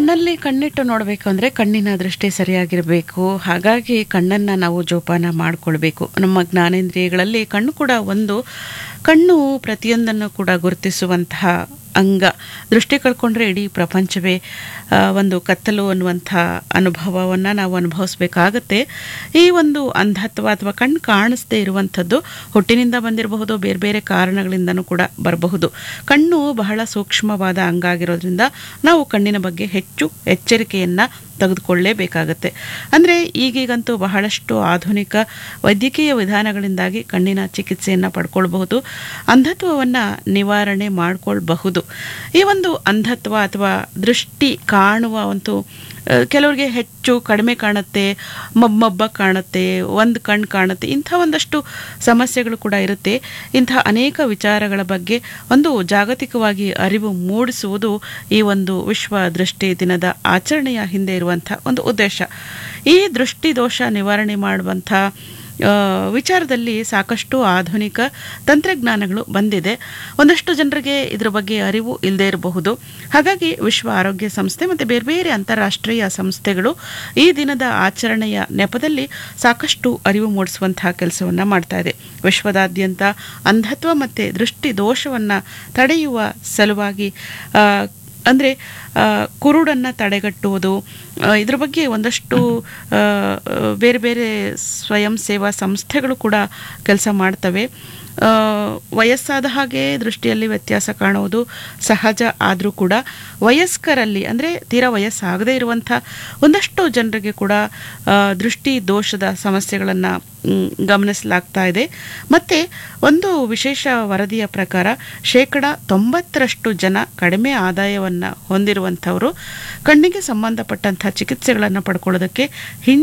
ಕಣ್ಣಲ್ಲಿ ಕಣ್ಣಿಟ್ಟು ನೋಡಬೇಕು ಅಂದರೆ ಕಣ್ಣಿನ ದೃಷ್ಟಿ ಸರಿಯಾಗಿರಬೇಕು ಹಾಗಾಗಿ ಕಣ್ಣನ್ನು ನಾವು ಜೋಪಾನ ಮಾಡಿಕೊಳ್ಬೇಕು ನಮ್ಮ ಜ್ಞಾನೇಂದ್ರಿಯಗಳಲ್ಲಿ ಕಣ್ಣು ಕೂಡ ಒಂದು ಕಣ್ಣು ಪ್ರತಿಯೊಂದನ್ನು ಕೂಡ ಗುರುತಿಸುವಂತಹ ಅಂಗ ದೃಷ್ಟಿ ಕಳ್ಕೊಂಡ್ರೆ ಇಡೀ ಪ್ರಪಂಚವೇ ಆ, ಒಂದು ಕತ್ತಲು ಅನ್ನುವಂಥ ಅನುಭವವನ್ನು ನಾವು ಅನುಭವಿಸ್ಬೇಕಾಗತ್ತೆ ಈ ಒಂದು ಅಂಧತ್ವ ಅಥವಾ ಕಣ್ಣು ಕಾಣಿಸದೇ ಇರುವಂಥದ್ದು ಹುಟ್ಟಿನಿಂದ ಬಂದಿರಬಹುದು ಬೇರೆ ಬೇರೆ ಕಾರಣಗಳಿಂದನೂ ಕೂಡ ಬರಬಹುದು ಕಣ್ಣು ಬಹಳ ಸೂಕ್ಷ್ಮವಾದ ಅಂಗ ಆಗಿರೋದ್ರಿಂದ ನಾವು ಕಣ್ಣಿನ ಬಗ್ಗೆ ಹೆಚ್ಚು ಎಚ್ಚರಿಕೆಯನ್ನು ತೆಗೆದುಕೊಳ್ಳೇಬೇಕಾಗತ್ತೆ ಅಂದರೆ ಈಗೀಗಂತೂ ಬಹಳಷ್ಟು ಆಧುನಿಕ ವೈದ್ಯಕೀಯ ವಿಧಾನಗಳಿಂದಾಗಿ ಕಣ್ಣಿನ ಚಿಕಿತ್ಸೆಯನ್ನು ಪಡ್ಕೊಳ್ಬಹುದು ಅಂಧತ್ವವನ್ನು ನಿವಾರಣೆ ಮಾಡಿಕೊಳ್ಬಹುದು ಈ ಒಂದು ಅಂಧತ್ವ ಅಥವಾ ದೃಷ್ಟಿ ಕಾಣುವ ಒಂದು ಆ, ಕೆಲವರಿಗೆ ಹೆಚ್ಚು ಕಡಿಮೆ ಕಾಣುತ್ತೆ ಮಬ್ಬ ಕಾಣುತ್ತೆ ಒಂದು ಕಣ್ಣು ಕಾಣುತ್ತೆ ಇಂಥ ಒಂದಷ್ಟು ಸಮಸ್ಯೆಗಳು ಕೂಡ ಇರುತ್ತೆ ಇಂಥ ಅನೇಕ ವಿಚಾರಗಳ ಬಗ್ಗೆ ಒಂದು ಜಾಗತಿಕವಾಗಿ ಅರಿವು ಮೂಡಿಸುವುದು ಈ ಒಂದು ವಿಶ್ವ ದೃಷ್ಟಿ ದಿನದ ಆಚರಣೆಯ ಹಿಂದೆ ಇರುವಂಥ ಒಂದು ಉದ್ದೇಶ ಈ ದೃಷ್ಟಿ ದೋಷ ನಿವಾರಣೆ ಮಾಡುವಂಥ ಆ, ವಿಚಾರದಲ್ಲಿ ಸಾಕಷ್ಟು ಆಧುನಿಕ ತಂತ್ರಜ್ಞಾನಗಳು ಬಂದಿದೆ ಒಂದಷ್ಟು ಜನರಿಗೆ ಇದರ ಬಗ್ಗೆ ಅರಿವು ಇಲ್ಲದೆ ಇರಬಹುದು ಹಾಗಾಗಿ ವಿಶ್ವ ಆರೋಗ್ಯ ಸಂಸ್ಥೆ ಮತ್ತು ಬೇರೆ ಬೇರೆ ಅಂತಾರಾಷ್ಟ್ರೀಯ ಸಂಸ್ಥೆಗಳು ಈ ದಿನದ ಆಚರಣೆಯ ನೆಪದಲ್ಲಿ ಸಾಕಷ್ಟು ಅರಿವು ಮೂಡಿಸುವಂತಹ ಕೆಲಸವನ್ನು ಮಾಡ್ತಾ ಇದೆ ವಿಶ್ವದಾದ್ಯಂತ ಅಂಧತ್ವ ಮತ್ತು ದೃಷ್ಟಿ ದೋಷವನ್ನು ತಡೆಯುವ ಸಲುವಾಗಿ ಆ, ಅಂದರೆ ಕುರುಡನ್ನು ತಡೆಗಟ್ಟುವುದು ಆ, ಇದ್ರ ಬಗ್ಗೆ ಒಂದಷ್ಟು ಆ, ಬೇರೆ ಬೇರೆ ಸ್ವಯಂ ಸೇವಾ ಸಂಸ್ಥೆಗಳು ಕೂಡ ಕೆಲಸ ಮಾಡ್ತವೆ ಆ, ವಯಸ್ಸಾದ ಹಾಗೆ ದೃಷ್ಟಿಯಲ್ಲಿ ವ್ಯತ್ಯಾಸ ಕಾಣುವುದು ಸಹಜ ಆದರೂ ಕೂಡ ವಯಸ್ಕರಲ್ಲಿ ಅಂದರೆ ತೀರಾ ವಯಸ್ಸಾಗದೇ ಇರುವಂಥ ಒಂದಷ್ಟು ಜನರಿಗೆ ಕೂಡ ಆ, ದೃಷ್ಟಿ ದೋಷದ ಸಮಸ್ಯೆಗಳನ್ನು ಗಮನಿಸಲಾಗ್ತಾ ಇದೆ ಮತ್ತು ಒಂದು ವಿಶೇಷ ವರದಿಯ ಪ್ರಕಾರ ಶೇಕಡ ತೊಂಬತ್ತರಷ್ಟು ಜನ ಕಡಿಮೆ ಆದಾಯವನ್ನು ಹೊಂದಿರುವಂಥವರು ಕಣ್ಣಿಗೆ ಸಂಬಂಧಪಟ್ಟಂಥ ಚಿಕಿತ್ಸೆಗಳನ್ನು ಪಡ್ಕೊಳ್ಳೋದಕ್ಕೆ ಹಿಂದೆ